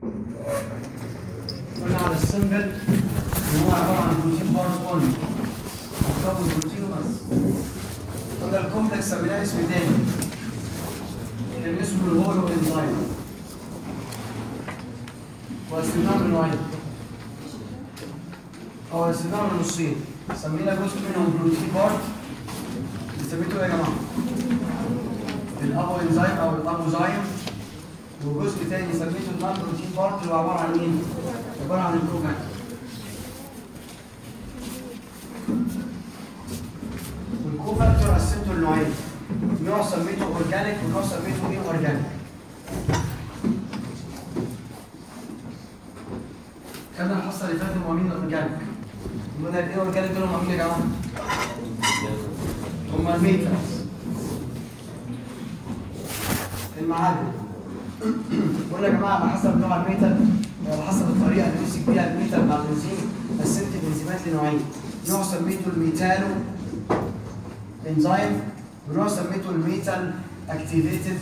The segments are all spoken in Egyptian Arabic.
قلنا على السمبل ان هو عباره عن بروتين بارت 1 مكون بروتين بس قلنا الكومبلكس سميناه اسم تاني كان اسمه الهولو انزايم وقسمناه من نوعين او قسمناه من نصين سمينا جزء منهم بروتين بارت سميته ايه يا جماعه؟ الابو انزايم او الابوزايم وجزء تاني سميته النون بروتين بارت اللي هو عباره عن ايه؟ عباره عن البرومات والكوفاكتور قسمته لنوعين نوع سميته اورجانيك ونوع سميته ايه اورجانيك خدنا الحصه اللي فاتت هم مين الاورجانيك قلنا ايه اورجانيك دول هم مين يا جماعه؟ هم الميتالز المعادن قلنا يا جماعه على حسب نوع الميتال على حسب الطريقه اللي نمسك بيها الميتال مع البنزين قسمت الانزيمات لنوعين نوع سميته الميتالو انزيم ونوع سميته الميتال اكتيفيتد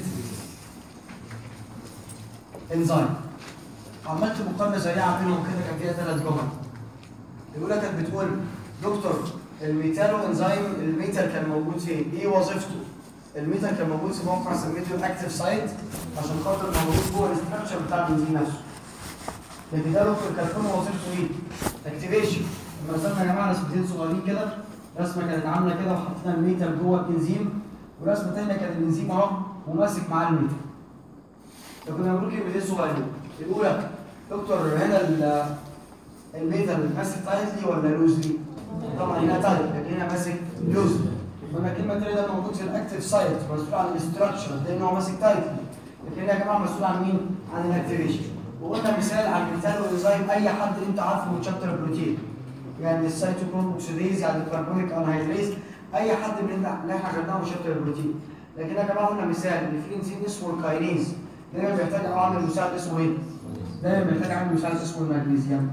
انزيم عملت مقارنه سريعه بينهم كده كان فيها ثلاث جمل الاولى كانت بتقول دكتور الميتالو انزيم الميتال كان موجود فين؟ ايه وظيفته؟ الميتال كان موجود في موقع سميته الاكتيف سايت عشان خاطر موجود جوه الاستراكشر بتاع البنزين نفسه. لكن ده دكتور كان كل وظيفته ايه؟ اكتيفيشن. لما رسمنا يا جماعه رسمتين صغيرين كده رسمه كانت عامله كده وحطينا الميتال جوه البنزين ورسمه ثانيه كان البنزين اهو وماسك معاه الميتال. فكنا بنقول كلمتين صغيرين. الاولى دكتور هنا ال- الميتال ماسك تايتلي ولا لوزلي؟ طبعا هنا تايت لكن هنا ماسك لوزلي. قلنا كلمة تانية ده موجود في الاكتيف سايت مسؤول عن الاستراكشر لان هو ماسك تايتل لكن هنا يا جماعه مسؤول عن مين؟ عن الاكتيفيشن وقلنا مثال عن الميتال والانزيم اي حد انت عارفه من شابتر البروتين يعني السيتوكروم اوكسيديز يعني الكربونيك انهيدريز اي حد من اللي احنا خدناه من شابتر البروتين لكن يا جماعه قلنا مثال ان في انزيم اسمه الكاينيز دايما بيحتاج عامل مساعد اسمه ايه؟ دايما بيحتاج عامل مساعد اسمه المغنيسيوم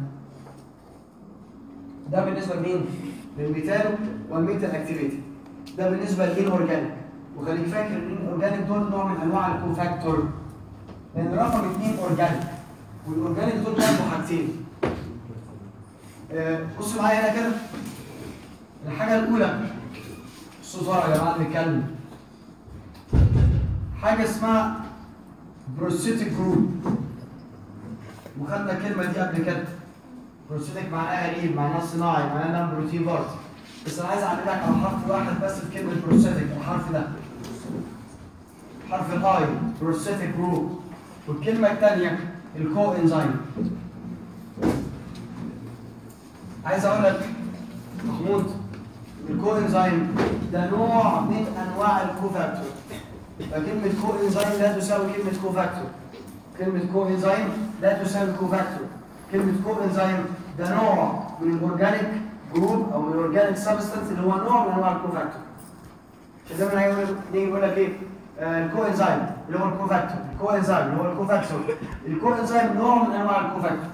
ده بالنسبه لمين؟ للميتال والميتال اكتيفيتي ده بالنسبه للاورجانيك وخليك فاكر ان الاورجانيك دول نوع من انواع الكوفاكتور لان رقم اثنين اورجانيك والاورجانيك دول بياخدوا حاجتين آه، بصوا معايا هنا كده الحاجه الاولى الصوت ورا يا جماعه بنتكلم حاجه اسمها بروسيتيك جروب وخدنا الكلمه دي قبل كده بروسيتيك معناها غريب معناها صناعي معناها بروتين بارت بس انا عايز اعملك على حرف واحد بس في كلمه بروسيتيك الحرف ده حرف الاي بروسيتيك جروب والكلمه الثانيه الكو انزيم عايز اقول لك محمود الكو انزيم ده نوع من انواع الكوفاكتور فكلمه كو انزيم لا تساوي كلمه كوفاكتور كلمه كو انزيم لا تساوي كوفاكتور كلمه كو انزيم ده نوع من الاورجانيك جروب او من الاورجانيك سبستانس اللي هو نوع من انواع الكوفاكتور عشان دايما هيقول نيجي يقول لك ايه آه، الكو انزيم اللي هو الكوفاكتور الكو انزيم اللي هو الكوفاكتور الكو انزيم نوع من انواع الكوفاكتور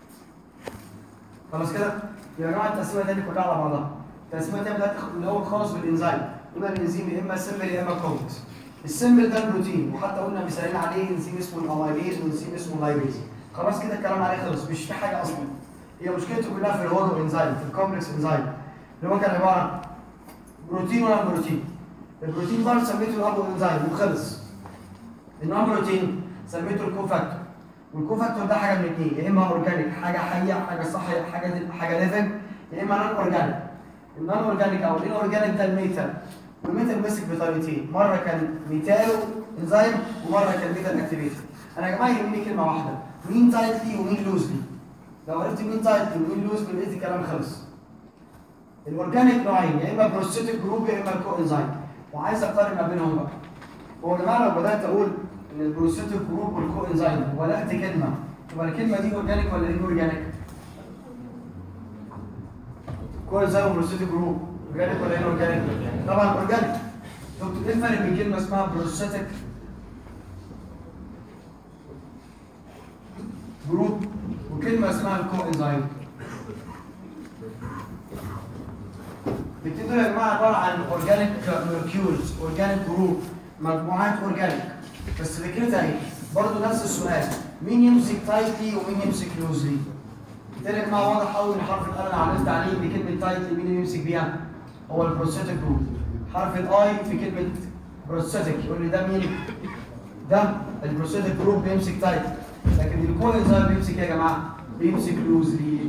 خلاص كده يا جماعه التقسيمه دي كلها على بعضها التقسيمه دي بدات من الاول خالص بالانزيم قلنا الانزيم يا اما سمبل يا اما كومبلكس السمبل ده البروتين وحتى قلنا مثالين عليه انزيم اسمه الاميليز وانزيم اسمه اللايبيز خلاص كده الكلام عليه خلص مش في حاجه اصلا هي مشكلته كلها في الهولو انزيم في الكومبلكس انزيم اللي هو كان عباره عن بروتين ولا بروتين البروتين بار سميته الابو انزيم وخلص النون بروتين سميته الكوفاكتور والكوفاكتور ده حاجه من اثنين يا اما اورجانيك حاجه حيه حاجه صحيه حاجه حاجه ليفنج يا اما نون اورجانيك النون اورجانيك او الاورجانيك ده الميتال والميتال مسك بطريقتين مره كان ميتالو انزيم ومره كان ميتال اكتيفيتي انا يا جماعه يهمني كلمه واحده مين تايتلي ومين لوزلي لو عرفت مين تايتلي ومين لوزلي لقيت الكلام خلص الاورجانيك نوعين يا اما بروستيتيك جروب يا اما الكو انزيم وعايز اقارن ما بينهم بقى هو يا جماعه لو بدات اقول ان البروستيتيك جروب والكو انزيم وبدات كلمه تبقى الكلمه دي اورجانيك ولا دي اورجانيك؟ كو انزيم وبروستيتيك جروب اورجانيك ولا ايه اورجانيك؟ طبعا اورجانيك طب ايه الفرق بين كلمه اسمها بروستيتيك جروب وكلمه اسمها الكو انزيم الاثنين دول يا جماعه عباره عن اورجانيك مولكيولز اورجانيك جروب مجموعات اورجانيك بس فكرتها ايه؟ برضه نفس السؤال مين يمسك تايتلي ومين يمسك لوزلي بالتالي يا جماعه واضح قوي ان حرف الار انا عملت عليه بكلمه تايتلي مين اللي يمسك بيها هو البروستاتيك جروب حرف الاي في كلمه بروستاتيك يقول لي ده مين ده البروستاتيك جروب بيمسك تايتلي لكن الكوينزايم بيمسك ايه يا جماعه بيمسك لوزلي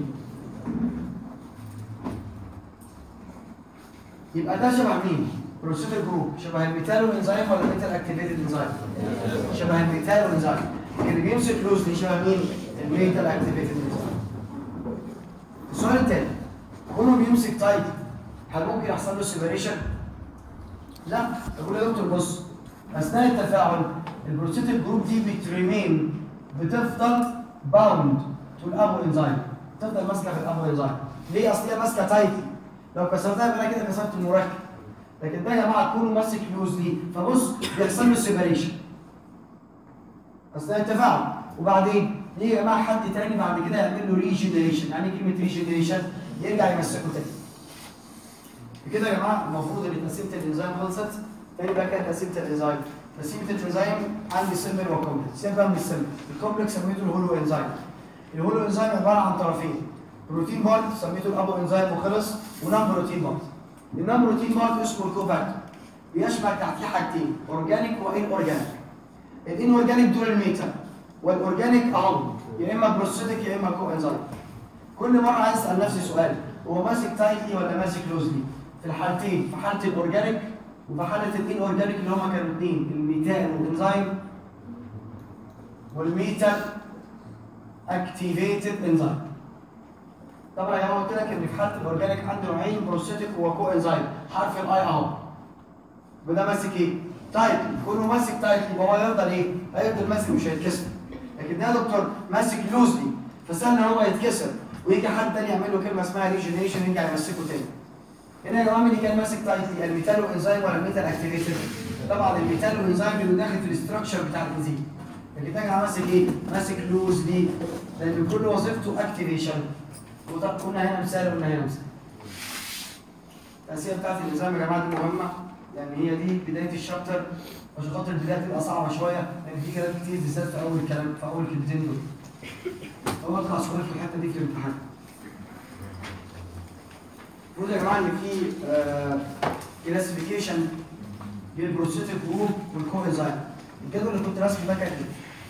يبقى ده شبه مين؟ بروستاتيك جروب شبه الميتالو انزيم ولا الميتال اكتيفيتد انزيم؟ شبه الميتالو انزيم اللي بيمسك لوزلي شبه مين؟ الميتال اكتيفيتد انزيم السؤال التاني كونه بيمسك تايت هل ممكن يحصل له سيبريشن؟ لا اقول يا دكتور بص اثناء التفاعل البروستاتيك جروب دي بتريمين بتفضل باوند تو الابو انزيم تفضل ماسكه في الابو انزيم ليه؟ اصل هي ماسكه تايتي لو كسرتها يبقى أنا كده كسرت المركب لكن ده يا جماعه كونه ماسك لوزلي فبص بيحصل له سيبريشن اثناء التفاعل وبعدين يجي يا جماعه حد تاني بعد كده يعمل له ريجنريشن يعني إيه كلمه ريجنريشن يرجع يمسكه تاني بكده يا جماعه المفروض ان تقسيمه الانزيم خلصت تاني بقى كده تقسيمه الانزيم تقسيمه الانزيم عندي سيمبل وكومبلكس سيبك بقى من السيمبل الكومبلكس سميته الهولو انزيم الهولو انزيم عباره عن طرفين بروتين بارت سميته الابو انزيم وخلص ونون بروتين بارت النون بروتين بارت اسمه الكوفاكتور بيشمل تحتيه حاجتين اورجانيك وان اورجانيك الان اورجانيك دول الميتا والاورجانيك اهو يا اما بروستاتيك يا اما كو انزيم كل مره عايز اسال نفسي سؤال هو ماسك تايتلي ولا ماسك لوزلي في الحالتين في حاله الاورجانيك وفي حاله الان اورجانيك اللي هما كانوا اثنين الميتال والانزيم والميتال اكتيفيتد انزيم طبعا يا جماعه قلت لك ان في حاله الاورجانيك عندي نوعين بروستاتيك وكو انزيم حرف الاي اهو وده ماسك ايه؟ تايتل كونه ماسك تايتل يبقى هو يفضل ايه؟ هيفضل ماسك مش هيتكسر لكن ده يا دكتور ماسك لوزلي فسهل ان هو يتكسر ويجي حد تاني يعمل له كلمه اسمها ريجنريشن يرجع يمسكه تاني هنا يا جماعه مين اللي كان ماسك تايتل الميتالو انزيم ولا الميتال اكتيفيتد؟ طبعا الميتالو انزيم اللي داخل في الاستراكشر بتاع الانزيم لكن ده يا جماعه ماسك ايه؟ ماسك لوزلي لان كل وظيفته اكتيفيشن وطب قلنا هنا مثال وقلنا هنا مثال الاسئله بتاعت النظام يا جماعه دي مهمه لان هي دي بدايه الشابتر عشان خاطر البدايه تبقى صعبه شويه لان في كلام كتير بالذات في اول كلام في اول كلمتين دول هو اطلع سؤال في الحته دي في الامتحان المفروض يا جماعه ان في كلاسيفيكيشن للبروستاتيك جروب والكوفيزايم الجدول اللي كنت راسمه ده كان ايه؟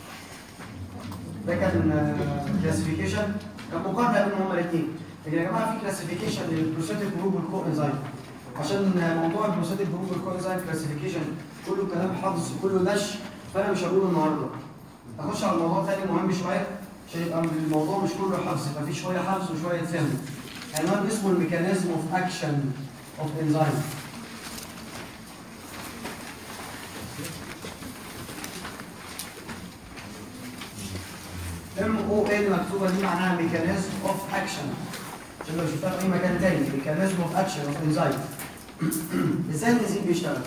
ده كان كلاسيفيكيشن كان مقارنه بينهم هما الاثنين لكن يا جماعه في كلاسيفيكيشن للبروستاتيك جروب والكو انزيم عشان موضوع البروستاتيك جروب والكو انزيم كلاسيفيكيشن كله كلام حفظ كله دش فانا مش هقوله النهارده اخش على موضوع تاني مهم شويه عشان يبقى الموضوع مش كله حفظ يبقى في شويه حفظ وشويه فهم عنوان اسمه الميكانيزم اوف اكشن اوف انزيم ام او ال مكتوبه دي معناها ميكانيزم اوف اكشن عشان لو شفتها في اي مكان تاني ميكانيزم اوف اكشن اوف انزايم ازاي الانزيم بيشتغل؟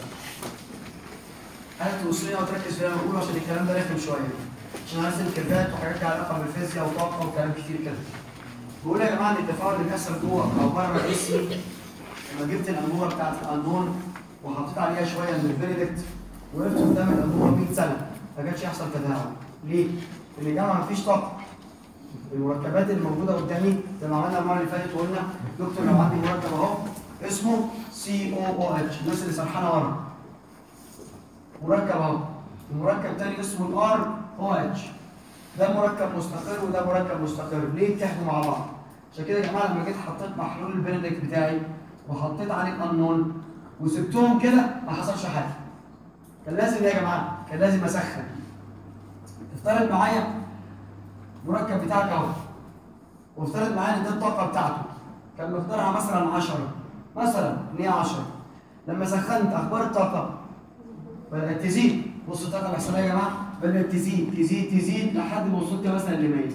انا توصلني وتركز في اللي انا بقوله عشان الكلام ده رخم شويه عشان ارسم كيرفات وحاجات لها علاقه بالفيزياء وطاقه وكلام كتير كده بقول يا جماعه ان التفاعل اللي بيحصل جوه او بره مدرسي لما جبت الانبوبه بتاعت الانون وحطيت عليها شويه من البندكت وقفت قدام الانبوبه 100 سنه ما كانش يحصل تفاعل ليه؟ اللي جمع مفيش طاقه المركبات اللي موجوده قدامي زي ما عملنا المره اللي فاتت وقلنا دكتور لو عندي مركب اهو اسمه سي او او اتش الناس اللي سرحانه ورا مركب اهو ومركب تاني اسمه الار او اتش ده مركب مستقر وده مركب مستقر ليه اتحدوا مع بعض عشان كده يا جماعه لما جيت حطيت محلول البندكت بتاعي وحطيت عليه الانون وسبتهم كده ما حصلش حاجه كان لازم يا جماعه كان لازم اسخن افترض معايا المركب بتاعك اهو وافترض معايا ان دي الطاقه بتاعته كان مقدارها مثلا 10 مثلا ان هي 10 لما سخنت اخبار الطاقه بدات تزيد بص الطاقه بيحصل ايه يا جماعه بدات تزيد تزيد تزيد لحد ما وصلت مثلا ل 100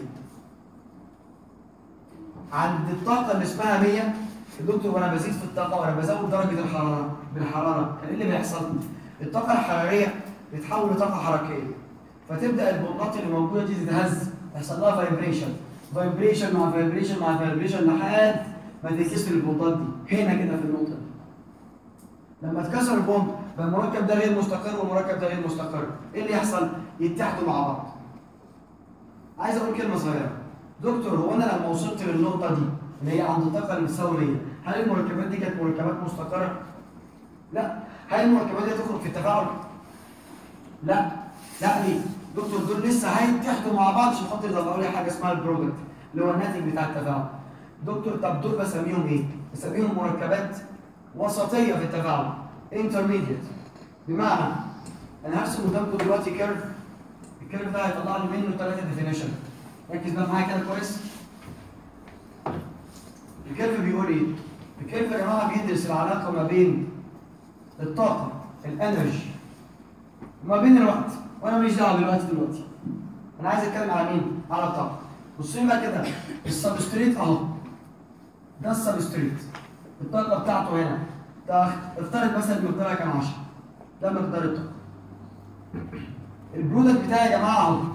عند الطاقه اللي اسمها 100 الدكتور وانا بزيد في الطاقه وانا بزود درجه الحراره بالحراره كان ايه اللي بيحصل؟ الطاقه الحراريه بتتحول لطاقه حركيه فتبدا البطاقات اللي موجوده دي تتهز يحصل لها فايبريشن فايبريشن مع فايبريشن مع فايبريشن لحد ما تتكسر البوندات دي هنا كده في النقطه دي لما اتكسر البوند بقى المركب ده غير مستقر والمركب ده غير مستقر ايه اللي يحصل؟ يتحدوا مع بعض عايز اقول كلمه صغيره دكتور هو انا لما وصلت للنقطه دي اللي هي عند الطاقه المساويه هل المركبات دي كانت مركبات مستقره؟ لا هل المركبات دي تخرج في التفاعل؟ لا لا ليه؟ دكتور دول لسه هيتحدوا مع بعض عشان خاطر يطلعوا لي حاجه اسمها البرودكت اللي هو الناتج بتاع التفاعل. دكتور طب دول بسميهم ايه؟ بسميهم مركبات وسطيه في التفاعل intermediate بمعنى انا هرسم قدامكم دلوقتي كيرف الكيرف ده هيطلع لي منه ثلاثه ديفينيشن ركز بقى معايا كده كويس الكيرف بيقول ايه؟ الكيرف يا جماعه بيدرس العلاقه ما بين الطاقه الانرجي وما بين الوقت وانا ماليش دعوه بالوقت دلوقتي انا عايز اتكلم على مين؟ على الطاقه بصوا لي بقى كده السبستريت اهو ده السبستريت الطاقه بتاعته هنا ده افترض مثلا مقدارها كام 10 ده مقدار الطاقه البرودكت بتاعي يا جماعه اهو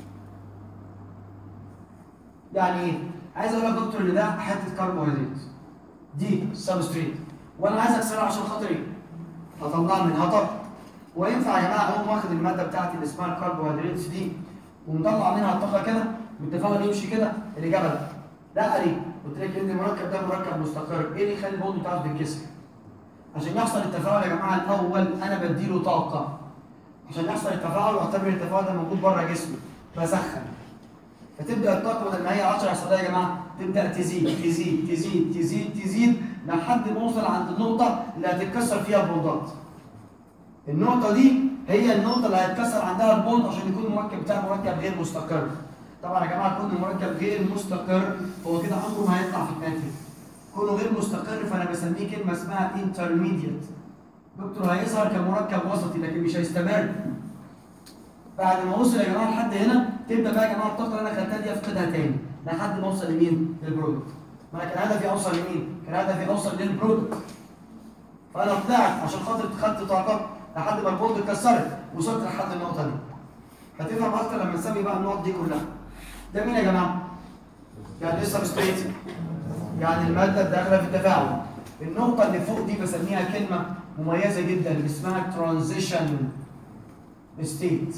يعني ايه؟ عايز اقول لك يا دكتور ان ده حته كربوهيدرات دي سبستريت وانا عايز اكسرها عشان خاطر ايه؟ هطلع منها طاقه وينفع يا جماعه اقوم واخد الماده بتاعتي اللي اسمها الكربوهيدرات دي ومطلع منها الطاقه كده والتفاعل يمشي كده الاجابه لا لا ليه؟ قلت لك ان المركب ده مركب مستقر ايه اللي يخلي البوند بتاعته تتكسر؟ عشان يحصل التفاعل يا جماعه الاول انا بديله طاقه عشان يحصل التفاعل واعتبر التفاعل ده موجود بره جسمي بسخن فتبدا الطاقه بدل ما هي 10 يحصل يا جماعه تبدا تزيد تزيد تزيد تزيد تزيد لحد ما اوصل عند النقطه اللي هتتكسر فيها البوندات النقطه دي هي النقطه اللي هيتكسر عندها البوند عشان يكون المركب بتاعي مركب غير مستقر طبعا يا جماعه كون المركب غير مستقر هو كده عمره ما هيطلع في الناتج كونه غير مستقر فانا بسميه كلمه اسمها intermediate دكتور هيظهر كمركب وسطي لكن مش هيستمر بعد ما وصل يا جماعه لحد هنا تبدا بقى يا جماعه الطاقه اللي انا خدتها دي افقدها تاني لحد ما اوصل لمين؟ للبرودكت ما انا كان هدفي اوصل لمين؟ كان هدفي اوصل للبرودكت فانا طلعت عشان خاطر خدت طاقه لحد ما البوند اتكسرت وصلت لحد النقطه دي هتفهم اكتر لما نسمي بقى النقط دي كلها ده مين يا جماعه؟ يعني لسه ستريت يعني الماده الداخله في التفاعل النقطه اللي فوق دي بسميها كلمه مميزه جدا اسمها ترانزيشن ستيت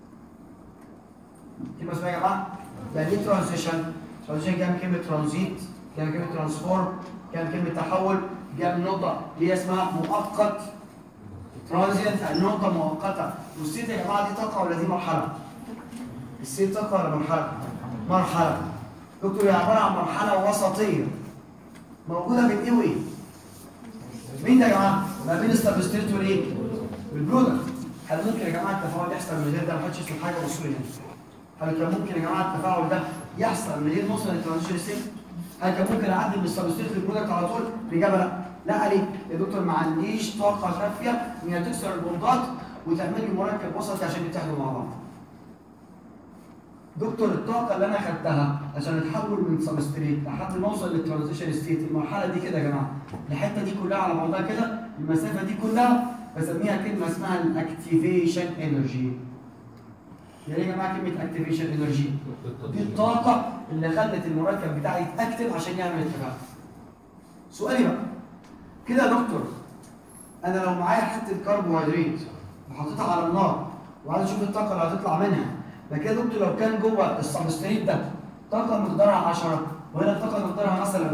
كلمه اسمها يا جماعه يعني ايه ترانزيشن ترانزيشن جايه من كلمه ترانزيت جايه من كلمه ترانسفورم جايه من كلمه تحول جايه من نقطه اللي هي اسمها مؤقت ترانزيت النقطه مؤقته والستيت يا جماعه دي طاقه ولا دي مرحله الستيت طاقه ولا مرحله مرحله دكتور هي عباره عن مرحله وسطيه موجوده بين ايه وايه مين ده يا جماعه ما بين السبستريت والايه والبرودكت هل ممكن يا جماعه التفاعل يحصل من غير ده ما حدش يسمع حاجه بصوا لي هنا هل كان ممكن يا جماعه التفاعل ده يحصل من غير ما اوصل للترانزيشن ستيت هل كان ممكن اعدي من السبستريت للبرودكت على طول الاجابه لا لا ليه يا دكتور ما عنديش طاقه كافيه ان هي تكسر البوندات وتعمل لي مركب وسطي عشان يتحدوا مع بعض دكتور الطاقه اللي انا خدتها عشان اتحول من سبستريت لحد ما اوصل للترانزيشن ستيت المرحله دي كده يا جماعه الحته دي كلها على بعضها كده المسافه دي كلها بسميها كلمه اسمها الاكتيفيشن انرجي يعني يا جماعه كلمه اكتيفيشن انرجي دي الطاقه اللي خلت المركب بتاعي يتاكتف عشان يعمل التفاعل سؤالي بقى كده يا دكتور انا لو معايا حته كربوهيدرات وحطيتها على النار وعايز اشوف الطاقه اللي هتطلع منها لكن يا دكتور لو كان جوه السبستريت ده طاقه مقدارها 10 وهنا الطاقه مقدارها مثلا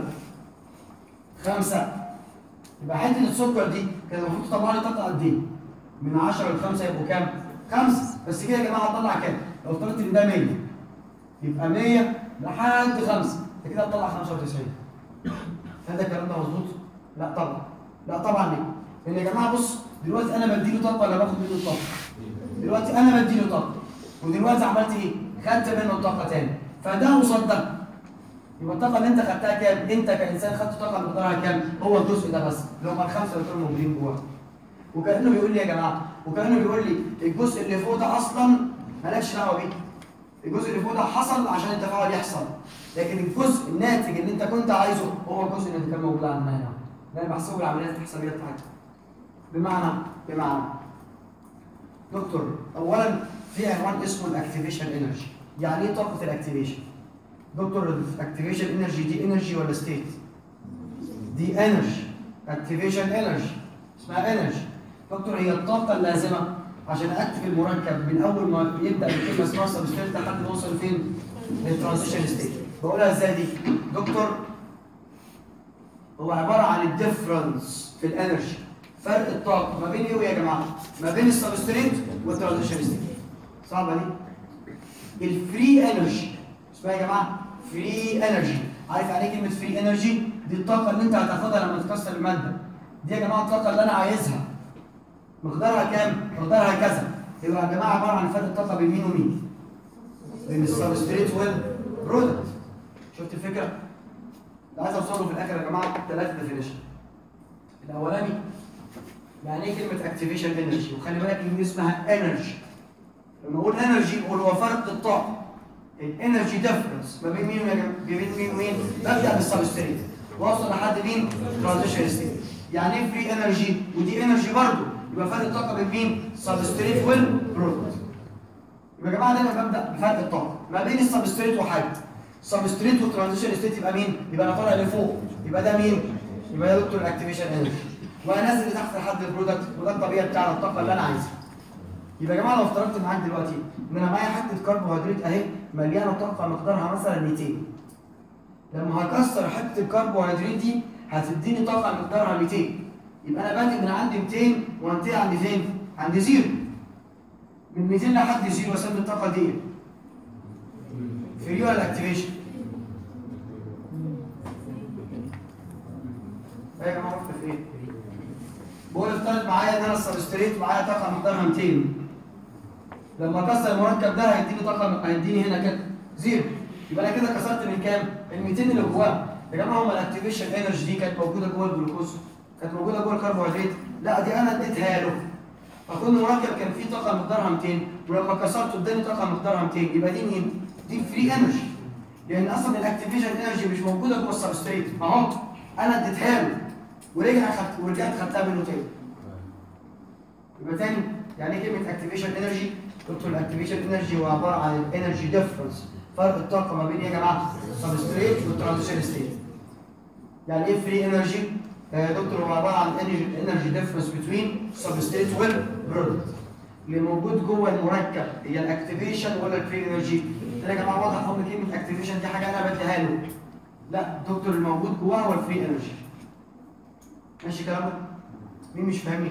5 يبقى حته السكر دي كان المفروض تطلع لي طاقه قد ايه؟ من 10 ل 5 يبقوا كام؟ 5 بس كده يا جماعه هتطلع كام؟ لو افترضت ان ده 100 يبقى 100 لحد 5 انت كده هتطلع 95 هل ده الكلام ده مظبوط؟ لا طبعا لا طبعا ليه؟ لان يا جماعه بص دلوقتي انا بديله طاقه ولا باخد منه طاقه؟ دلوقتي انا بديله طاقه ودلوقتي عملت ايه؟ خدت منه طاقه تاني فده قصاد ده يبقى الطاقه اللي انت خدتها كام؟ انت كانسان خدت طاقه مقدارها كام؟ هو الجزء ده بس اللي هم الخمسه اللي كانوا موجودين جواه وكانه بيقول لي يا جماعه وكانه بيقول لي الجزء اللي فوق ده اصلا مالكش دعوه بيه الجزء اللي فوق ده حصل عشان التفاعل يحصل لكن الجزء الناتج اللي انت كنت عايزه هو الجزء اللي كان موجود عندنا هنا ده انا بحسبه العمليات الحسابيه بتاعتي بمعنى بمعنى دكتور اولا في عنوان اسمه الاكتيفيشن انرجي يعني ايه طاقه الاكتيفيشن دكتور الاكتيفيشن انرجي دي انرجي ولا ستيت دي انرجي اكتيفيشن انرجي اسمها انرجي دكتور هي الطاقه اللازمه عشان اكتف المركب من اول ما يبدا بكلمه اسمها سبستريت لحد ما يوصل فين الترانزيشن ستيت بقولها ازاي دي دكتور هو عباره عن الديفرنس في الانرجي فرق الطاقه ما بين ايه وإيه يا جماعه ما بين السبستريت والترانزيشن ستيت صعبه دي الفري انرجي اسمها يا جماعه فري انرجي عارف يعني ايه كلمه فري انرجي دي الطاقه اللي انت هتاخدها لما تكسر الماده دي يا جماعه الطاقه اللي انا عايزها مقدارها كام مقدارها كذا يبقى يا جماعه عباره عن فرق الطاقه بين مين ومين بين السبستريت والبرودكت شفت الفكره اللي عايز اوصله في الاخر يا جماعه ثلاثه ديفينيشن الاولاني يعني ايه كلمه اكتيفيشن انرجي وخلي بالك ان دي اسمها انرجي لما اقول انرجي بقول هو فرق الطاقه الانرجي ديفرنس ما بين مين وما بين مين ومين ببدا بالسبستريت واوصل لحد مين ترانزيشن ستيت يعني ايه فري انرجي ودي انرجي برضه يبقى فرق الطاقه بين مين سبستريت والبرودكت يبقى يا جماعه دايما ببدا بفرق الطاقه ما بين السبستريت وحاجه سبستريت وترانزيشن ستيت يبقى مين يبقى انا طالع لفوق يبقى ده مين يبقى ده دكتور الاكتيفيشن انرجي وانا نازل لتحت لحد البرودكت وده الطبيعي بتاع الطاقه اللي انا عايزها يبقى يا جماعه لو افترضت معاك دلوقتي ان انا معايا حته كربوهيدرات اهي مليانه طاقه مقدارها مثلا 200 لما هكسر حته الكربوهيدرات دي هتديني طاقه مقدارها 200 يبقى انا بادئ من عندي 200 وانتهي عند فين؟ عند زيرو من 200 لحد زيرو اسمي الطاقه دي فري ولا اكتيفيشن؟ ايه يا جماعه في ايه؟ بقول افترض معايا ان انا السبستريت معايا طاقه مقدارها 200 لما اكسر المركب ده هيديني طاقه هيديني هنا كده زيرو يبقى انا كده كسرت من كام؟ ال 200 اللي جواه يا جماعه هم الاكتيفيشن انرجي دي كانت موجوده جوه الجلوكوز كانت موجوده جوه الكربوهيدرات لا دي انا اديتها له فكل مركب كان فيه طاقه مقدارها 200 ولما كسرته اداني طاقه مقدارها 200 يبقى دي مين؟ دي فري انرجي لان اصلا الاكتيفيشن انرجي مش موجوده جوه السبستريت اهو انا اديتها له ورجع خدت ورجعت خدتها منه تاني يبقى تاني يعني ايه كلمه اكتيفيشن انرجي دكتور الاكتيفيشن انرجي هو عباره عن الانرجي ديفرنس فرق الطاقه ما بين ايه يا جماعه السبستريت والترانزيشن ستيت يعني ايه فري انرجي دكتور هو عباره عن انرجي ديفرنس بتوين سبستريت والبرودكت اللي موجود جوه المركب هي الاكتيفيشن ولا الفري انرجي يا جماعه واضح ان كلمه اكتيفيشن دي حاجه انا بديها له لا دكتور الموجود جواه هو الفري انرجي ماشي كلامك مين مش فاهمني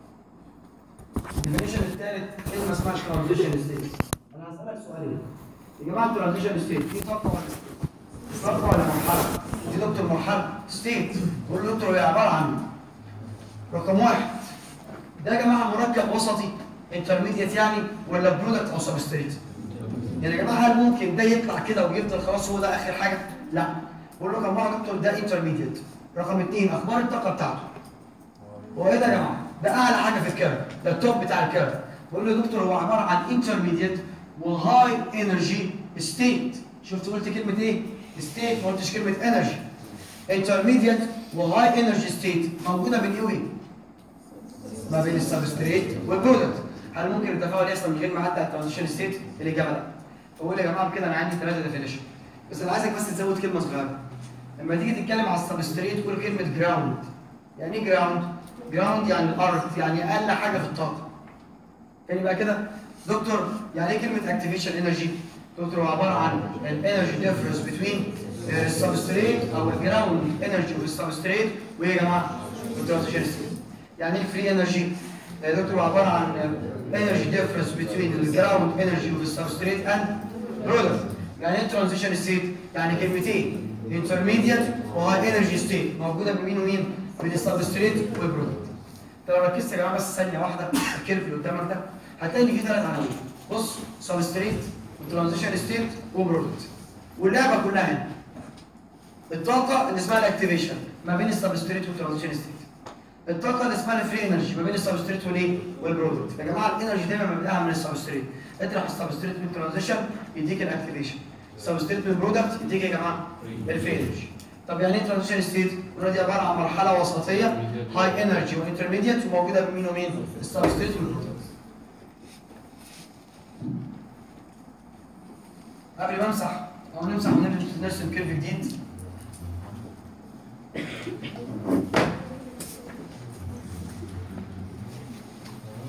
الديفينيشن الثالث كلمه اسمها ترانزيشن ستيت انا هسالك سؤالين يا جماعه الترانزيشن ستيت في طاقه ولا طاقه ولا مرحله دي دكتور مرحله ستيت بقول له دكتور هي عباره عن رقم واحد ده يا جماعه مركب وسطي انترميديت يعني ولا برودكت او سبستريت يعني يا جماعه هل ممكن ده يطلع كده ويفضل خلاص هو ده اخر حاجه لا بقول له رقم واحد دكتور ده انترميديت رقم اثنين اخبار الطاقه بتاعته هو ايه ده يا جماعه ده اعلى حاجه في الكيرف ده التوب بتاع الكيرف بقول له يا دكتور هو عباره عن انترميديت وهاي انرجي ستيت شفت قلت كلمه ايه ستيت ما قلتش كلمه انرجي انترميديت وهاي انرجي ستيت موجوده بين ايه وايه ما بين السبستريت والبرودكت هل ممكن التفاعل يحصل من غير ما اعدي على الترانزيشن ستيت الاجابه لا فقول يا جماعه كده انا عندي ثلاثه ديفينيشن بس انا عايزك بس تزود كلمه صغيره لما تيجي تتكلم على السبستريت تقول كلمه جراوند يعني ايه جراوند جراوند يعني الارض يعني اقل حاجه في الطاقه تاني بقى كده دكتور يعني ايه كلمه اكتيفيشن انرجي دكتور هو عباره عن الانرجي ديفرنس بين السبستريت او الجراوند انرجي والسبستريت وايه يا جماعه الترانزيشن ستيت يعني ايه الفري انرجي دكتور هو عباره عن انرجي ديفرنس بين الجراوند انرجي والسبستريت اند برودكت يعني ايه ترانزيشن ستيت يعني كلمتين انترميديت وهاي انرجي ستيت موجوده بين ومين بين السبستريت والبرودكت انت لو ركزت يا جماعه بس ثانيه واحده الكيرف اللي قدامك ده هتلاقي ان في ثلاث عناوين بص سبستريت وترانزيشن ستيت وبرودكت واللعبه كلها هنا الطاقه اللي اسمها الاكتيفيشن ما بين السبستريت والترانزيشن ستيت الطاقه اللي اسمها الفري انرجي ما بين السبستريت والايه والبرودكت يا جماعه الانرجي دايما مبداها من السبستريت اطرح السبستريت من الترانزيشن يديك الاكتيفيشن سبستريت من البرودكت يديك يا جماعه الفري انرجي طب يعني ايه ترانزيشن ستيت؟ قلنا دي عباره عن مرحله وسطيه هاي انرجي وانترميديت وموجوده بين مين ومين؟ السبستريت والبرودكت. قبل ما امسح او نمسح ونرسم كيرف جديد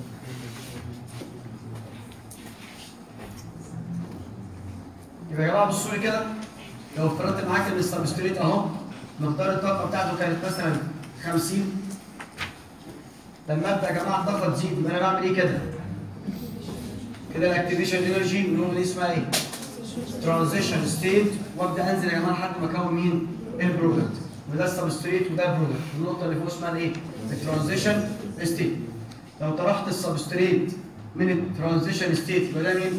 يبقى يا جماعه بصوا لي كده لو افترضت معاك ان السبستريت اهو مقدار الطاقه بتاعته كانت مثلا 50 لما ابدا يا جماعه الطاقه تزيد يبقى انا بعمل ايه كده؟ كده الاكتيفيشن انرجي بنقول دي اسمها ايه؟ ترانزيشن ستيت وابدا انزل يا جماعه لحد ما اكون مين؟ البرودكت وده السبستريت وده البرودكت النقطه اللي فوق اسمها ايه؟ الترانزيشن ستيت لو طرحت السبستريت من الترانزيشن ستيت يبقى ده مين؟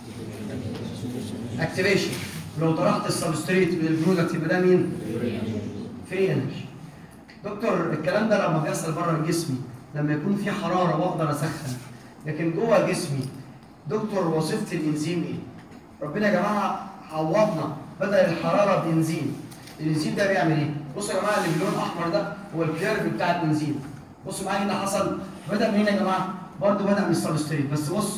اكتيفيشن ولو طرحت السبستريت من البرودكت يبقى ده مين؟ فري انرجي دكتور الكلام ده لما بيحصل بره جسمي لما يكون في حراره واقدر اسخن لكن جوه جسمي دكتور وظيفه الانزيم ايه؟ ربنا يا جماعه عوضنا بدل الحراره بانزيم الانزيم ده بيعمل ايه؟ بصوا يا جماعه اللي باللون الاحمر ده هو الكيرف بتاع الانزيم بصوا معايا هنا حصل بدا منين يا جماعه؟ برضه بدا من السبستريت بس بص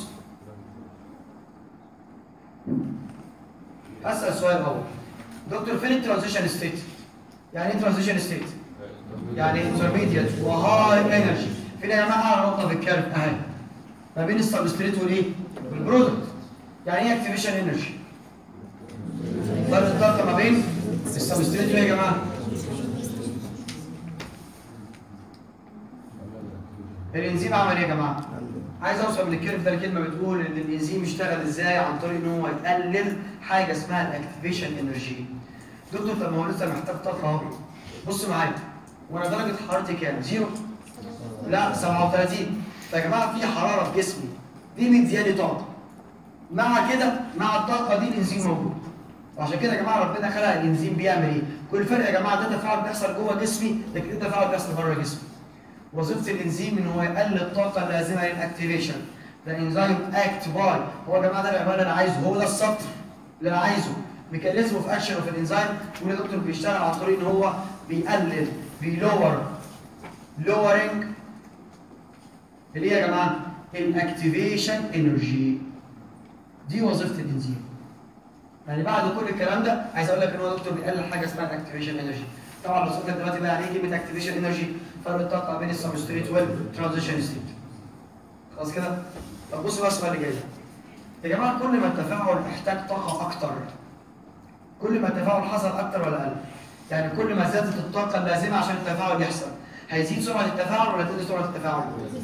اسال سؤال اول دكتور فين الترانزيشن ستيت؟ يعني ايه ترانزيشن ستيت؟ يعني انترميديت وهاي انرجي فين يا جماعه اعلى نقطه في الكيرف اهي ما بين السبستريت والايه؟ والبرودكت يعني ايه اكتيفيشن انرجي؟ فرق الطاقه ما بين السبستريت وايه يا جماعه؟ الانزيم عمل ايه يا جماعه؟ عايز اوصل من الكيرف ده لكلمه بتقول ان الانزيم يشتغل ازاي عن طريق ان هو يقلل حاجه اسمها الاكتيفيشن انرجي. دكتور طب ما هو لسه محتاج طاقه اهو. بص معايا وانا درجه حرارتي كام؟ زيرو؟ لا 37 فيا جماعه في حراره في جسمي دي مدياني طاقه. مع كده مع الطاقه دي الانزيم موجود. وعشان كده يا جماعه ربنا خلق الانزيم بيعمل ايه؟ كل فرق يا جماعه ده تفاعل بيحصل جوه جسمي لكن ده تفاعل بيحصل بره جسمي. وظيفه الانزيم ان هو يقلل الطاقه اللازمه للاكتيفيشن. ده انزيم اكت باي هو يا جماعه ده العنوان اللي انا عايزه هو ده السطر اللي انا عايزه ميكانيزم اوف اكشن اوف الانزيم يقول يا دكتور بيشتغل عن طريق ان هو بيقلل بيلور لورنج اللي هي يا جماعه الاكتيفيشن انرجي دي وظيفه الانزيم يعني بعد كل الكلام ده عايز اقول لك ان هو دكتور بيقلل حاجه اسمها الاكتيفيشن انرجي طبعا لو سالتك دلوقتي بقى يعني ايه كلمه اكتيفيشن انرجي فرق الطاقه بين السبستريت والترانزيشن ستيت خلاص كده طب بصوا بقى السؤال اللي جاي يا جماعه كل ما التفاعل احتاج طاقه اكتر كل ما التفاعل حصل اكتر ولا اقل يعني كل ما زادت الطاقه اللازمه عشان التفاعل يحصل هيزيد سرعه التفاعل ولا تقل سرعه التفاعل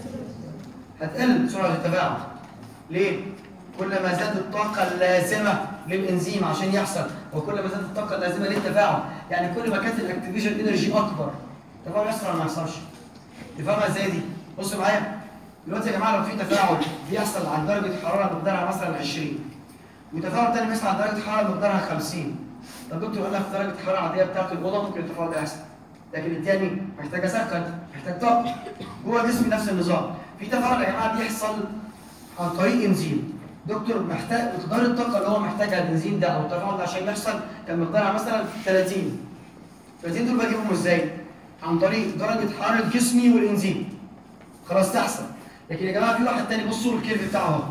هتقل سرعه التفاعل ليه كل ما زادت الطاقه اللازمه للانزيم عشان يحصل وكل ما زادت الطاقه اللازمه للتفاعل يعني كل ما كانت الاكتيفيشن انرجي اكبر التفاعل يحصل ولا ما يحصلش تفهمها ازاي دي بصوا معايا دلوقتي يا جماعه لو في تفاعل بيحصل عند درجه حراره مقدارها مثلا 20 وتفاعل تاني بيحصل عند درجه حراره مقدارها 50 طب دكتور انا في درجه الحراره العاديه بتاعت الاوضه ممكن التفاعل ده يحصل لكن التاني محتاج اسخن محتاج طاقه جوه جسمي نفس النظام في تفاعل يا جماعه بيحصل عن طريق انزيم دكتور محتاج مقدار الطاقه اللي هو محتاجها الانزيم ده او التفاعل ده عشان يحصل كان مقدارها مثلا 30 30 دول بجيبهم ازاي؟ عن طريق درجه حراره جسمي والانزيم خلاص تحصل لكن يا جماعه في واحد تاني بصوا الكيرف بتاعه اهو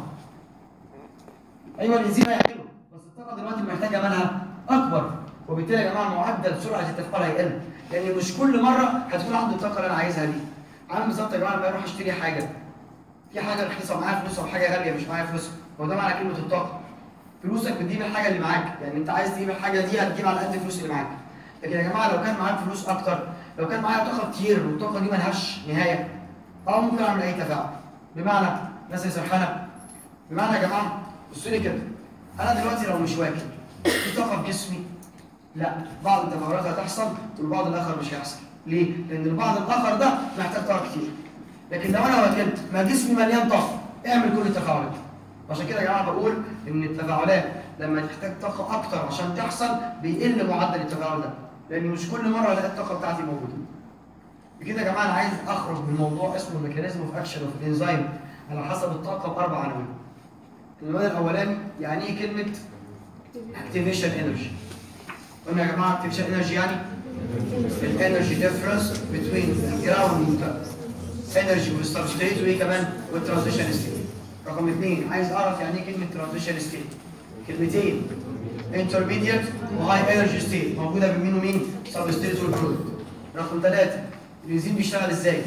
ايوه الانزيم هيعمله بس الطاقه دلوقتي محتاجه منها اكبر وبالتالي يا جماعه معدل سرعه التفاعل هيقل لان مش كل مره هتكون عنده الطاقه اللي انا عايزها دي عامل بالظبط يا جماعه لما اروح اشتري حاجه في حاجه رخيصه معايا فلوس او حاجه غاليه مش معايا فلوس هو ده معنى كلمه الطاقه فلوسك بتجيب الحاجه اللي معاك يعني انت عايز تجيب الحاجه دي هتجيب على قد الفلوس اللي معاك لكن يا جماعه لو كان معاك فلوس اكتر لو كان معايا طاقه كتير والطاقه دي ملهاش نهايه اه ممكن اعمل اي تفاعل بمعنى الناس اللي سرحانه بمعنى يا جماعه بصوا لي كده انا دلوقتي لو مش واكل في طاقه في جسمي لا بعض التفاعلات هتحصل والبعض الاخر مش هيحصل ليه؟ لان البعض الاخر ده محتاج طاقه كتير لكن لو انا واكلت ما جسمي مليان طاقه اعمل كل التفاعلات عشان كده يا جماعه بقول ان التفاعلات لما تحتاج طاقه اكتر عشان تحصل بيقل معدل التفاعل ده لان مش كل مره الاقي الطاقه بتاعتي موجوده بكده يا جماعه انا عايز اخرج من موضوع اسمه ميكانيزم اوف اكشن اوف الانزيم على حسب الطاقه باربع عناوين العنوان الاولاني يعني ايه كلمه اكتيفيشن انرجي قلنا يا جماعه اكتيفيشن انرجي يعني الانرجي ديفرنس بين الجراوند انرجي والسبستريت وايه كمان والترانزيشن ستيت رقم اثنين عايز اعرف يعني ايه كلمه ترانزيشن ستيت كلمتين انترميديت وهاي انرجي ستيت موجوده بين مين ومين سبستريت والبرودكت رقم ثلاثه الانزيم بيشتغل ازاي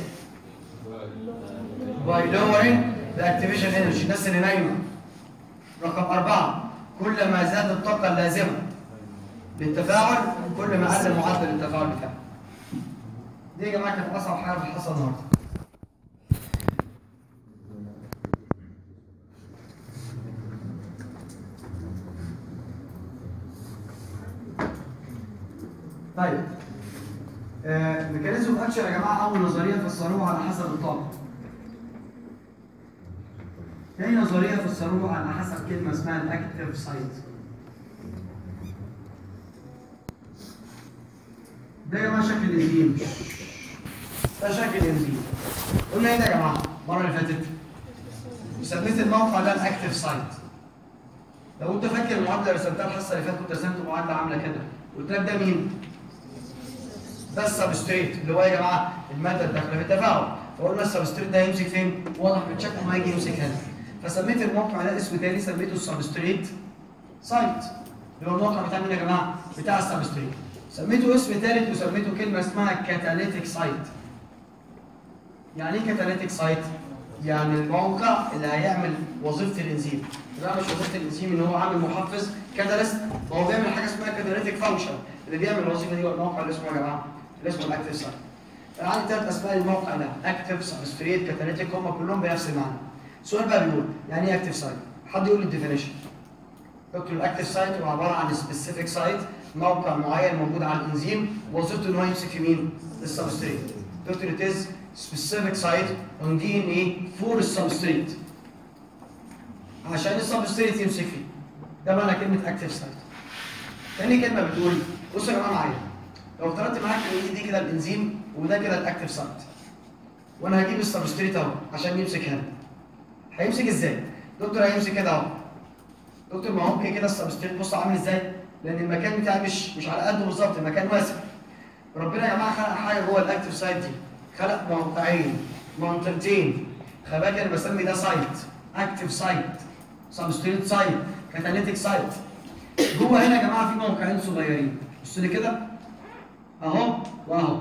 باي lowering the activation energy الناس اللي نايمه رقم أربعة كل ما زاد الطاقة اللازمة للتفاعل كل ما قل معدل التفاعل بتاعه دي يا جماعه كانت اصعب حاجه في الحصه النهارده طيب آه، ميكانيزم اكشن يا جماعه اول نظريه فسروها على حسب الطاقه تاني نظريه فسروها على حسب كلمه اسمها الاكتيف سايت ده يا جماعه شكل الانزيم ده شكل الانزيم قلنا ايه ده يا جماعه المره اللي فاتت سميت الموقع ده الاكتيف سايت لو انت فاكر المعادله اللي رسمتها الحصه اللي فاتت كنت رسمت معادله عامله كده قلت لك ده مين؟ ده السبستريت اللي هو يا جماعه الماده الداخله في التفاعل فقلنا السبستريت ده هيمسك فين؟ واضح من شكله ما يجي يمسك هنا فسميت الموقع ده اسم تاني سميته السبستريت سايت اللي هو الموقع بتاع مين يا جماعه؟ بتاع السبستريت سميته اسم ثالث وسميته كلمه اسمها كاتاليتيك سايت يعني ايه كاتاليتيك سايت؟ يعني الموقع اللي هيعمل وظيفه الانزيم ده مش وظيفه الانزيم ان هو عامل محفز كاتاليست ما هو بيعمل حاجه اسمها كاتاليتيك فانكشن اللي بيعمل الوظيفه دي هو الموقع اللي اسمه يا جماعه اللي اسمه الاكتيف سايت عندي ثلاث اسماء للموقع ده اكتيف سبستريت كاتاليتيك هم كلهم بنفس المعنى السؤال بقى بيقول يعني ايه اكتيف سايت؟ حد يقول لي الديفينيشن دكتور الاكتيف سايت هو عباره عن سبيسيفيك سايت موقع معين موجود على الانزيم وظيفته ان هو يمسك في مين؟ السبستريت دكتور it is specific site on DNA for السبستريت عشان السبستريت يمسك فيه ده معنى كلمه اكتيف سايت تاني كلمه بتقول بصوا يا جماعه معايا لو افترضت معاك ان دي كده الانزيم وده كده الاكتيف سايت وانا هجيب السبستريت اهو عشان يمسك هنا هيمسك ازاي؟ دكتور هيمسك كده اهو دكتور ما هو كده السبستريت بص عامل ازاي؟ لان المكان بتاعي مش مش على قده بالظبط المكان واسع ربنا يا جماعه خلق حاجه جوه الاكتيف سايت دي خلق موقعين منطقتين خلي بالك انا بسمي ده سايت اكتيف سايت سبستريت سايت كاتاليتيك سايت جوه هنا يا جماعه في موقعين صغيرين بصوا لي كده اهو واهو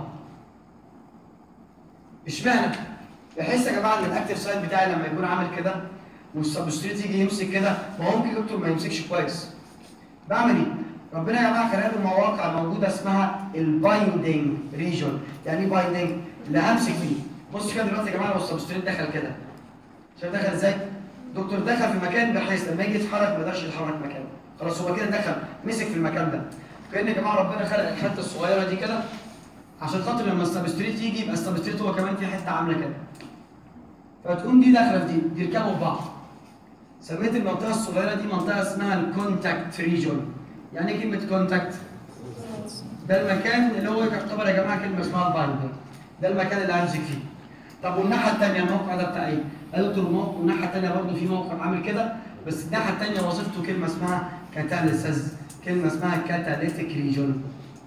اشمعنى؟ بحس يا جماعه ان الاكتيف سايت بتاعي لما يكون عامل كده والسبستريت يجي يمسك كده ما هو ممكن دكتور ما يمسكش كويس بعمل ايه؟ ربنا يا جماعه خلق له مواقع موجوده اسمها البايندنج ريجون يعني ايه بايندنج؟ اللي همسك فيه بص كده دلوقتي يا جماعه لو السبستريت دخل كده شايف دخل ازاي؟ دكتور دخل في مكان بحيث لما يجي يتحرك ما يقدرش يتحرك مكانه خلاص هو كده دخل مسك في المكان ده كان يا جماعه ربنا خلق الحته الصغيره دي كده عشان خاطر لما السبستريت يجي يبقى السبستريت هو كمان في حته عامله كده فتقوم دي داخله في دي يركبوا في بعض سميت المنطقه الصغيره دي منطقه اسمها الكونتاكت ريجون يعني ايه كلمه كونتاكت ده المكان اللي هو يعتبر يا جماعه كلمه اسمها البايندر ده المكان اللي همسك فيه طب والناحيه الثانيه الموقع ده بتاع ايه؟ قال دكتور موقع والناحيه الثانيه برضه في موقع عامل كده بس الناحيه الثانيه وظيفته كلمه اسمها كاتاليسز كلمه اسمها كاتاليتيك ريجون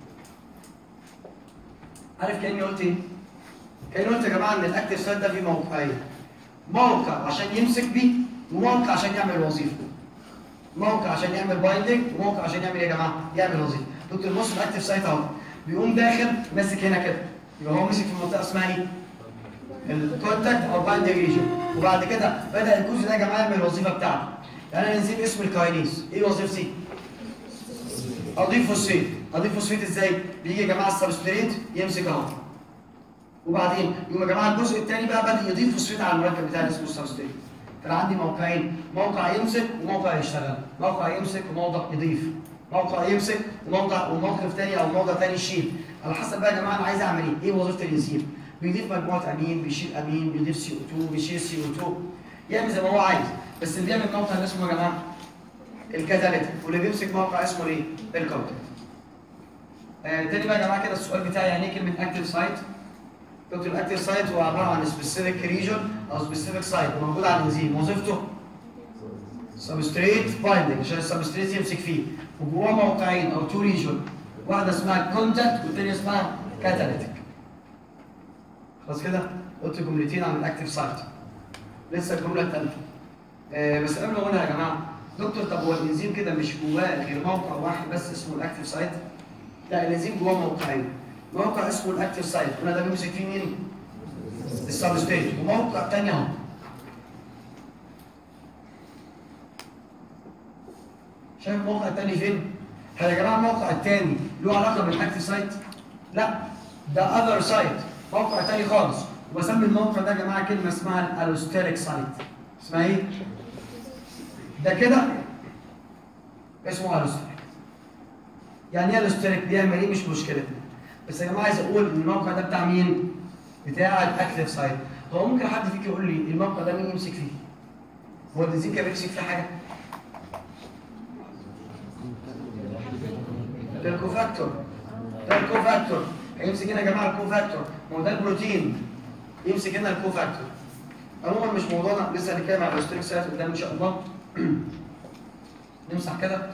عارف كاني قلت ايه؟ كاني قلت يا جماعه ان الاكتيف سايت ده فيه موقعين موقع عشان يمسك بيه وموقع عشان يعمل وظيفه موقع عشان يعمل بايندنج وموقع عشان يعمل ايه يا جماعه؟ يعمل وظيفه دكتور بص الاكتيف سايت اهو بيقوم داخل ماسك هنا كده يبقى هو مسك في منطقه اسمها ايه؟ الكونتاكت او بايندنج ريجن وبعد كده بدا الجزء ده يا جماعه يعمل الوظيفه بتاعته يعني انا نسيب اسم الكاينيز ايه وظيفتي؟ اضيف فوسفيت اضيف فوسفيت ازاي؟ بيجي يا جماعه السبستريت يمسك اهو وبعدين يقوم يا جماعه الجزء الثاني بقى بدا يضيف فوسفيت على المركب بتاعي اسمه السبستريت كان عندي موقعين موقع يمسك وموقع يشتغل موقع يمسك وموقع يضيف موقع يمسك وموقع وموقف ثاني او موقع ثاني يشيل على حسب بقى يا جماعه انا عايز اعمل ايه؟ ايه وظيفه الانزيم؟ بيضيف مجموعه امين بيشيل امين بيضيف سي او 2 بيشيل سي او 2 يعمل زي ما هو عايز بس اللي بيعمل موقع اللي اسمه يا جماعه الكاتاليتيك واللي بيمسك موقع اسمه ايه؟ الكونتاكت. آه تاني بقى يا جماعه كده السؤال بتاعي يعني ايه كلمه اكتيف سايت؟ دكتور الاكتيف سايت هو عباره عن سبيسيفيك ريجون او سبيسيفيك سايت موجود على الانزيم وظيفته سبستريت بايندنج عشان السبستريت يمسك فيه وجواه موقعين او تو ريجون واحده اسمها كونتاكت والثانيه اسمها كاتاليتيك خلاص كده قلت جملتين عن الاكتيف سايت لسه الجمله الثالثه آه بس قبل ما اقولها يا جماعه دكتور طب هو الانزيم كده مش جواه غير موقع واحد بس اسمه الاكتيف سايت لا الانزيم جواه موقعين موقع اسمه الاكتيف سايت قلنا ده بيمسك فيه مين؟ السبستريت وموقع ثاني اهو شايف الموقع الثاني فين؟ هل يا جماعه الموقع الثاني له علاقه بالاكتف سايت؟ لا ده اذر سايت موقع ثاني خالص وبسمي الموقع ده يا جماعه كلمه اسمها الالوستيريك سايت اسمها ايه؟ ده كده اسمه الوستيريك يعني ايه الوستيريك بيعمل ايه مش مشكلتنا بس يا جماعه عايز اقول ان الموقع ده بتاع مين؟ بتاع الاكتف سايت هو ممكن حد فيك يقول لي الموقع ده مين يمسك فيه؟ هو البنزين كان بيمسك فيه حاجه؟ ده الكوفاكتور ده الكوفاكتور هيمسك هنا يا جماعه الكوفاكتور ما هو ده البروتين يمسك هنا الكوفاكتور عموما مش موضوعنا لسه هنتكلم على الاستريك سايت قدام ان شاء الله نمسح كده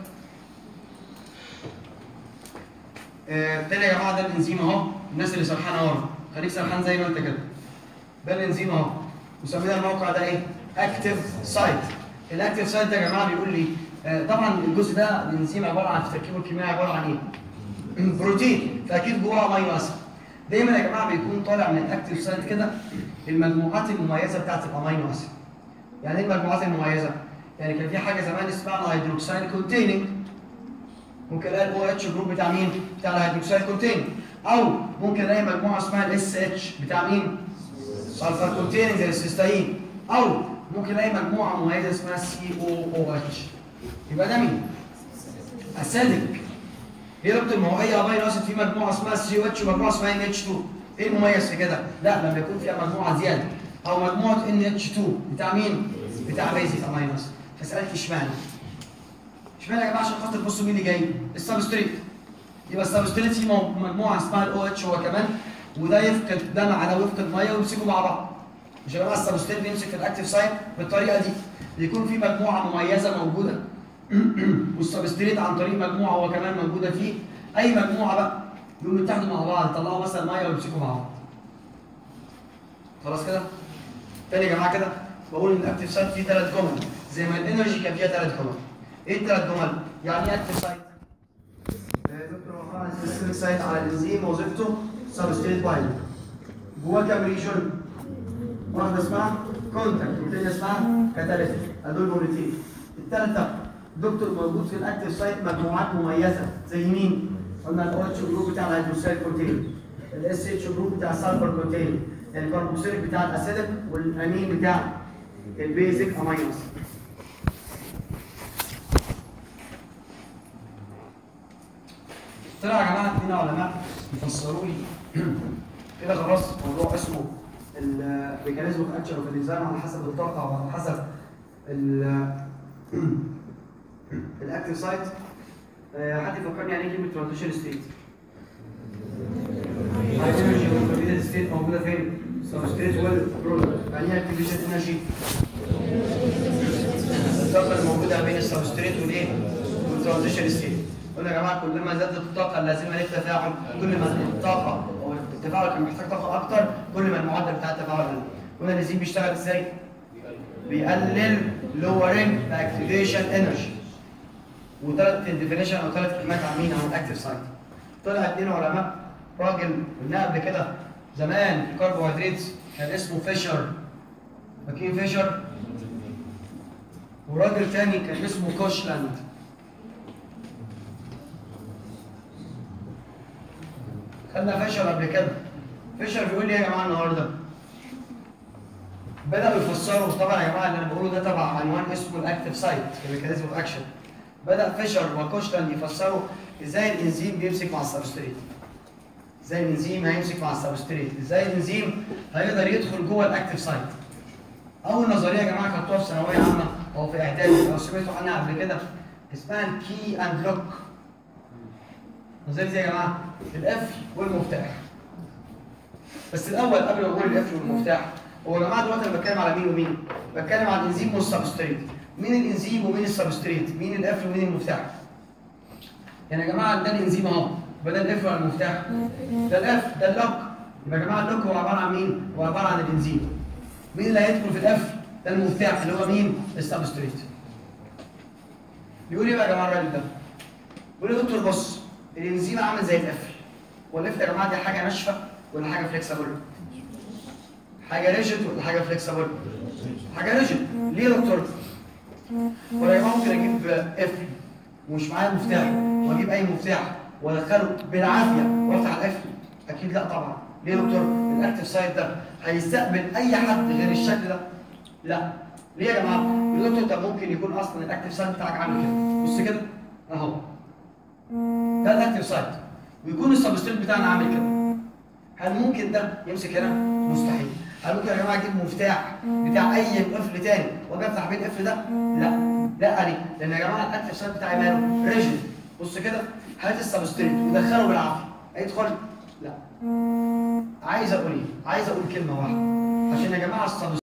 آه، تاني يا جماعه ده الانزيم اهو الناس اللي سرحانه ورا خليك سرحان زي ما انت كده ده الانزيم اهو وسمينا الموقع ده ايه؟ اكتف سايت الاكتف سايت ده يا جماعه بيقول لي آه، طبعا الجزء ده الانزيم عباره عن في تركيبه الكيميائي عباره عن ايه؟ بروتين فاكيد جواه امينو اسيد دايما يا جماعه بيكون طالع من الاكتف سايت كده المجموعات المميزه بتاعت الامينو اسيد يعني ايه المجموعات المميزه؟ يعني كان في حاجه زمان اسمها هيدروكسيل كونتيننج ممكن الاقي الاو اتش جروب بتاع مين؟ بتاع الهيدروكسيل كونتيننج او ممكن الاقي مجموعه اسمها الاس اتش بتاع مين؟ سلفر كونتيننج زي السيستاين او ممكن الاقي مجموعه مميزه اسمها سي او او اتش يبقى ده مين؟ اسيدك هي ربط الموعيه امينو اسيد في مجموعه اسمها سي او اتش ومجموعه اسمها ان اتش 2 ايه المميز في كده؟ لا لما يكون فيها مجموعه زياده او مجموعه ان اتش 2 بتاع مين؟ بتاع بيزك امينو اسيد فسالت اشمعنى؟ اشمعنى يا جماعه عشان خاطر بصوا مين اللي جاي؟ السبستريت يبقى السبستريت في مو- مجموعه اسمها الاو اتش هو كمان وده يفقد ده مع ده ويفقد ميه ويمسكوا مع بعض مش يا جماعه السبستريت بيمسك في الاكتيف سايت بالطريقه دي بيكون في مجموعه مميزه موجوده والسبستريت عن طريق مجموعه هو كمان موجوده فيه اي مجموعه بقى يقوموا يتحدوا مع بعض يطلعوا مثلا ميه ويمسكوا مع بعض خلاص كده تاني يا جماعه كده بقول ان الاكتيف سايت فيه ثلاث جمل زي ما الانرجي كان فيها ثلاث جمل ايه الثلاث جمل يعني ايه اكتيف سايت دكتور وفاء السيستميك سايت على الانزيم وظيفته سبستريت بايند جواه كام ريجن واحده اسمها كونتاكت والثانيه اسمها كاتاليتيك هدول جملتين الثالثه دكتور موجود في الاكتيف سايت مجموعات مميزه زي مين؟ قلنا الاو اتش جروب بتاع الهيدروكسيل كونتين الاس اتش جروب بتاع السلفر كونتين الكربوكسيليك بتاع الاسيدك والامين بتاع البيزك امينو اسيد طلع يا جماعه اتنين علماء يفسروا لي كده خلاص موضوع اسمه الميكانيزم اوف اكشن اوف الانزيم على حسب الطاقه وعلى حسب الاكتيف سايت حد يفكرني يعني ايه كلمه ترانزيشن ستيت؟ الانرجي والكمبيوتر ستيت موجوده فين؟ سبستريت والبرودكت يعني ايه اكتيفيشن انرجي؟ الطاقه الموجوده بين السبستريت والايه؟ والترانزيشن ستيت قلنا يا جماعه كلما زادت الطاقه اللازمه للتفاعل كل ما الطاقه او التفاعل كان محتاج طاقه اكتر كل ما المعدل بتاع التفاعل قل قلنا الانزيم بيشتغل ازاي؟ بيقلل lowering the activation energy وثلاث ديفينيشن او ثلاث كلمات عاملين عن الاكتيف سايت طلع اثنين علماء راجل قلنا قبل كده زمان في الكربوهيدرات كان اسمه فيشر فاكرين فيشر وراجل تاني كان اسمه كوشلاند خدنا فيشر قبل كده فيشر بيقول لي ايه يا جماعه النهارده بداوا يفسروا طبعا يا جماعه اللي انا بقوله ده تبع عنوان اسمه الاكتيف سايت الميكانيزم اوف اكشن بدا فيشر وكوشلاند يفسروا ازاي الانزيم بيمسك مع السبستريت ازاي الانزيم هيمسك مع السبستريت ازاي الانزيم هيقدر يدخل جوه الاكتيف سايت اول نظريه يا جماعه خدتوها في ثانويه عامه او في اعدادي او سمعتوا عنها قبل كده اسمها الكي اند لوك نظريه دي يا جماعه القفل والمفتاح بس الاول قبل ما اقول القفل والمفتاح هو يا جماعه دلوقتي انا بتكلم على مين ومين؟ بتكلم على الانزيم والسبستريت مين الانزيم ومين السبستريت؟ مين القفل ومين المفتاح؟ يعني يا جماعه ده الانزيم اهو يبقى ده القفل ولا المفتاح؟ ده القفل ده اللوك يبقى يا جماعه اللوك هو عباره عن مين؟ هو عباره عن الانزيم مين اللي هيدخل في القفل؟ ده المفتاح اللي هو مين؟ السبستريت بيقول ايه بقى يا جماعه الراجل ده؟ بيقول يا دكتور بص الانزيم عامل زي القفل والقفل يا جماعه دي حاجه ناشفه ولا حاجه فليكسبل؟ حاجه ريجيد ولا حاجه فليكسبل؟ حاجه ريجيد ليه يا دكتور؟ ولا يا جماعه ممكن اجيب قفل ومش معايا مفتاح واجيب اي مفتاح وادخله بالعافيه وافتح القفل اكيد لا طبعا ليه يا دكتور الاكتف سايت ده هيستقبل اي حد غير الشكل ده لا ليه يا جماعه يا دكتور طب ممكن يكون اصلا الاكتف سايت بتاعك عامل كده بص كده اهو ده الاكتف سايت ويكون السبستريت بتاعنا عامل كده هل ممكن ده يمسك هنا؟ مستحيل. هل ممكن يا جماعه اجيب مفتاح بتاع اي قفل تاني واجي افتح بيه القفل ده؟ لا. لا ليه؟ لان يا جماعه الاكتف سايت بتاعي ماله؟ ريجيد. بص كده هات السبستريت ودخله بالعافيه. هيدخل؟ لا. عايز اقول ايه؟ عايز اقول كلمه واحده. عشان يا جماعه السبستريت